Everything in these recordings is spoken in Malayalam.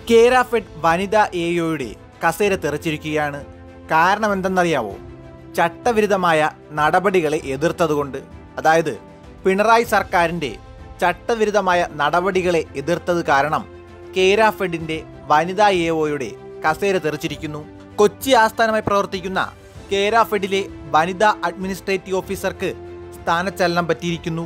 കേരാഫെഡ് വനിതാ എയോയുടെ കസേര തെറിച്ചിരിക്കുകയാണ് കാരണം എന്തെന്നറിയാവോ ചട്ടവിരുദ്ധമായ നടപടികളെ എതിർത്തതുകൊണ്ട് അതായത് പിണറായി സർക്കാരിൻ്റെ ചട്ടവിരുദ്ധമായ നടപടികളെ എതിർത്തത് കാരണം കേരാഫെഡിൻ്റെ വനിതാ എഒയുടെ കസേര തെറിച്ചിരിക്കുന്നു കൊച്ചി ആസ്ഥാനമായി പ്രവർത്തിക്കുന്ന കേരാഫെഡിലെ വനിതാ അഡ്മിനിസ്ട്രേറ്റീവ് ഓഫീസർക്ക് സ്ഥാനചലനം പറ്റിയിരിക്കുന്നു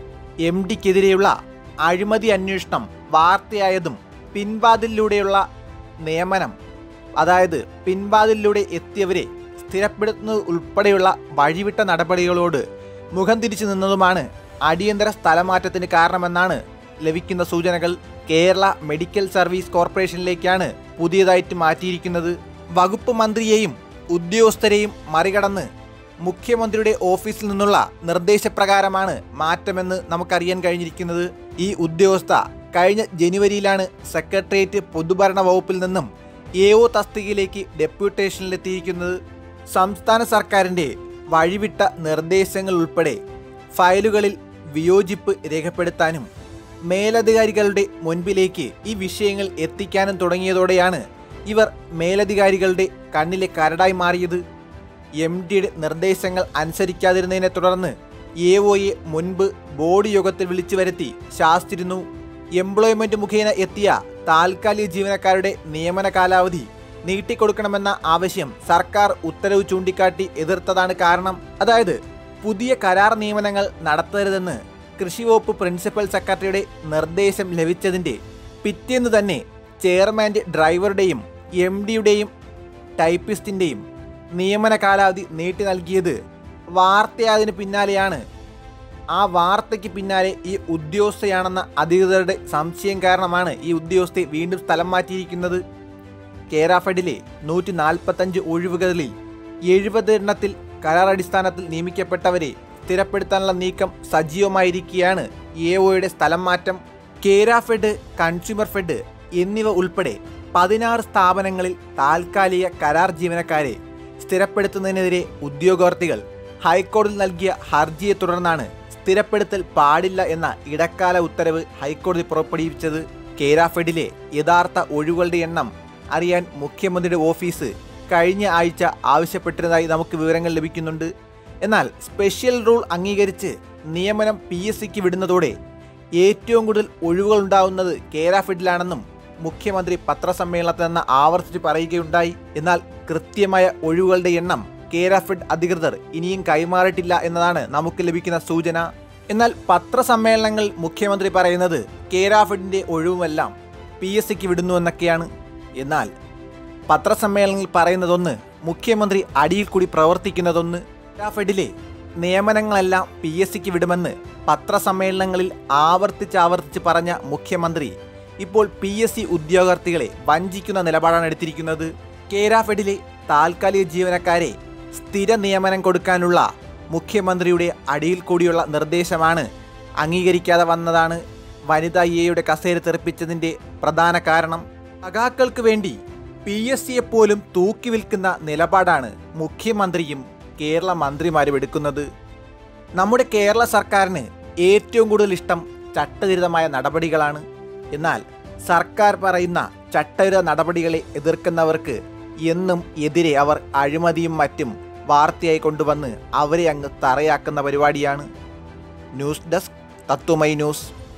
എം ഡിക്കെതിരെയുള്ള അഴിമതി അന്വേഷണം വാർത്തയായതും പിൻവാതിലൂടെയുള്ള നിയമനം അതായത് പിൻവാതിലൂടെ എത്തിയവരെ സ്ഥിരപ്പെടുത്തുന്നത് ഉൾപ്പെടെയുള്ള വഴിവിട്ട നടപടികളോട് മുഖം തിരിച്ചു നിന്നതുമാണ് അടിയന്തര സ്ഥലമാറ്റത്തിന് കാരണമെന്നാണ് ലഭിക്കുന്ന സൂചനകൾ കേരള മെഡിക്കൽ സർവീസ് കോർപ്പറേഷനിലേക്കാണ് പുതിയതായിട്ട് മാറ്റിയിരിക്കുന്നത് വകുപ്പ് മന്ത്രിയെയും ഉദ്യോഗസ്ഥരെയും മറികടന്ന് മുഖ്യമന്ത്രിയുടെ ഓഫീസിൽ നിന്നുള്ള നിർദ്ദേശപ്രകാരമാണ് മാറ്റമെന്ന് നമുക്കറിയാൻ കഴിഞ്ഞിരിക്കുന്നത് ഈ ഉദ്യോഗസ്ഥ കഴിഞ്ഞ ജനുവരിയിലാണ് സെക്രട്ടേറിയറ്റ് പൊതുഭരണ വകുപ്പിൽ നിന്നും എ ഒ തസ്തികയിലേക്ക് ഡെപ്യൂട്ടേഷനിലെത്തിയിരിക്കുന്നത് സംസ്ഥാന സർക്കാരിൻ്റെ വഴിവിട്ട നിർദ്ദേശങ്ങൾ ഉൾപ്പെടെ ഫയലുകളിൽ വിയോജിപ്പ് രേഖപ്പെടുത്താനും മേലധികാരികളുടെ മുൻപിലേക്ക് ഈ വിഷയങ്ങൾ എത്തിക്കാനും തുടങ്ങിയതോടെയാണ് ഇവർ മേലധികാരികളുടെ കണ്ണിലെ കരടായി മാറിയത് എം ഡിയുടെ നിർദ്ദേശങ്ങൾ അനുസരിക്കാതിരുന്നതിനെ തുടർന്ന് എ ഒയെ മുൻപ് ബോർഡ് യോഗത്തിൽ വിളിച്ചു വരുത്തി ശാസ്തിരുന്നു എംപ്ലോയ്മെന്റ് മുഖേന എത്തിയ താൽക്കാലിക ജീവനക്കാരുടെ നിയമന കാലാവധി നീട്ടിക്കൊടുക്കണമെന്ന ആവശ്യം സർക്കാർ ഉത്തരവ് ചൂണ്ടിക്കാട്ടി എതിർത്തതാണ് കാരണം അതായത് പുതിയ കരാർ നിയമനങ്ങൾ നടത്തരുതെന്ന് കൃഷി വകുപ്പ് പ്രിൻസിപ്പൽ സെക്രട്ടറിയുടെ നിർദ്ദേശം ലഭിച്ചതിൻ്റെ പിറ്റേന്ന് തന്നെ ചെയർമാൻ്റെ ഡ്രൈവറുടെയും എം ഡിയുടെയും ടൈപ്പിസ്റ്റിൻ്റെയും നിയമന കാലാവധി നീട്ടി നൽകിയത് വാർത്തയായതിനു പിന്നാലെയാണ് ആ വാർത്തയ്ക്ക് പിന്നാലെ ഈ ഉദ്യോഗസ്ഥയാണെന്ന അധികൃതരുടെ സംശയം കാരണമാണ് ഈ ഉദ്യോഗസ്ഥയെ വീണ്ടും സ്ഥലം മാറ്റിയിരിക്കുന്നത് കേരാഫഡിലെ നൂറ്റി നാൽപ്പത്തഞ്ച് ഒഴിവുകളിൽ എഴുപത് എണ്ണത്തിൽ കരാർ അടിസ്ഥാനത്തിൽ നിയമിക്കപ്പെട്ടവരെ സ്ഥിരപ്പെടുത്താനുള്ള നീക്കം സജീവമായിരിക്കുകയാണ് എ ഒയുടെ സ്ഥലം മാറ്റം കേരാഫെഡ് കൺസ്യൂമർ ഫെഡ് എന്നിവ ഉൾപ്പെടെ പതിനാറ് സ്ഥാപനങ്ങളിൽ താൽക്കാലിക കരാർ ജീവനക്കാരെ സ്ഥിരപ്പെടുത്തുന്നതിനെതിരെ ഉദ്യോഗാർത്ഥികൾ ഹൈക്കോടതിയിൽ നൽകിയ ഹർജിയെ തുടർന്നാണ് സ്ഥിരപ്പെടുത്തൽ പാടില്ല എന്ന ഇടക്കാല ഉത്തരവ് ഹൈക്കോടതി പുറപ്പെടുവിച്ചത് കേരാഫെഡിലെ യഥാർത്ഥ ഒഴിവുകളുടെ എണ്ണം അറിയാൻ മുഖ്യമന്ത്രിയുടെ ഓഫീസ് കഴിഞ്ഞ ആഴ്ച ആവശ്യപ്പെട്ടിരുന്നതായി നമുക്ക് വിവരങ്ങൾ ലഭിക്കുന്നുണ്ട് എന്നാൽ സ്പെഷ്യൽ റൂൾ അംഗീകരിച്ച് നിയമനം പി എസ് സിക്ക് വിടുന്നതോടെ ഏറ്റവും കൂടുതൽ ഒഴിവുകൾ ഉണ്ടാവുന്നത് കേരാഫെഡിലാണെന്നും മുഖ്യമന്ത്രി പത്രസമ്മേളനത്തിൽ നിന്ന് ആവർത്തിച്ച് പറയുകയുണ്ടായി എന്നാൽ കൃത്യമായ ഒഴിവുകളുടെ എണ്ണം കേരാഫെഡ് അധികൃതർ ഇനിയും കൈമാറിയിട്ടില്ല എന്നതാണ് നമുക്ക് ലഭിക്കുന്ന സൂചന എന്നാൽ പത്രസമ്മേളനങ്ങളിൽ മുഖ്യമന്ത്രി പറയുന്നത് കേരാഫെഡിന്റെ ഒഴിവുമെല്ലാം പി എസ് സിക്ക് വിടുന്നു എന്നൊക്കെയാണ് എന്നാൽ പത്രസമ്മേളനങ്ങളിൽ പറയുന്നതൊന്ന് മുഖ്യമന്ത്രി അടിയിൽ കൂടി പ്രവർത്തിക്കുന്നതൊന്ന് കേരാഫെഡിലെ നിയമനങ്ങളെല്ലാം പി എസ് സിക്ക് വിടുമെന്ന് പത്രസമ്മേളനങ്ങളിൽ ആവർത്തിച്ചാവർത്തിച്ച് പറഞ്ഞ മുഖ്യമന്ത്രി ഇപ്പോൾ പി എസ് സി ഉദ്യോഗാർത്ഥികളെ വഞ്ചിക്കുന്ന നിലപാടാണ് എടുത്തിരിക്കുന്നത് കേരാഫെഡിലെ താൽക്കാലിക ജീവനക്കാരെ സ്ഥിര നിയമനം കൊടുക്കാനുള്ള മുഖ്യമന്ത്രിയുടെ അടിയിൽ കൂടിയുള്ള നിർദ്ദേശമാണ് അംഗീകരിക്കാതെ വന്നതാണ് വനിതാ എയുടെ കസേര തെറിപ്പിച്ചതിൻ്റെ പ്രധാന കാരണം സഖാക്കൾക്ക് വേണ്ടി പി എസ് സിയെ പോലും തൂക്കി വിൽക്കുന്ന നിലപാടാണ് മുഖ്യമന്ത്രിയും കേരള മന്ത്രിമാരും എടുക്കുന്നത് നമ്മുടെ കേരള സർക്കാരിന് ഏറ്റവും കൂടുതൽ ഇഷ്ടം ചട്ടവിരുദ്ധമായ നടപടികളാണ് എന്നാൽ സർക്കാർ പറയുന്ന ചട്ടവിരുദ്ധ നടപടികളെ എതിർക്കുന്നവർക്ക് എന്നും എതിരെ അവർ അഴിമതിയും മറ്റും വാർത്തയായി കൊണ്ടുവന്ന് അവരെ അങ്ങ് തറയാക്കുന്ന പരിപാടിയാണ് ന്യൂസ് ഡെസ്ക് തത്വമൈ ന്യൂസ്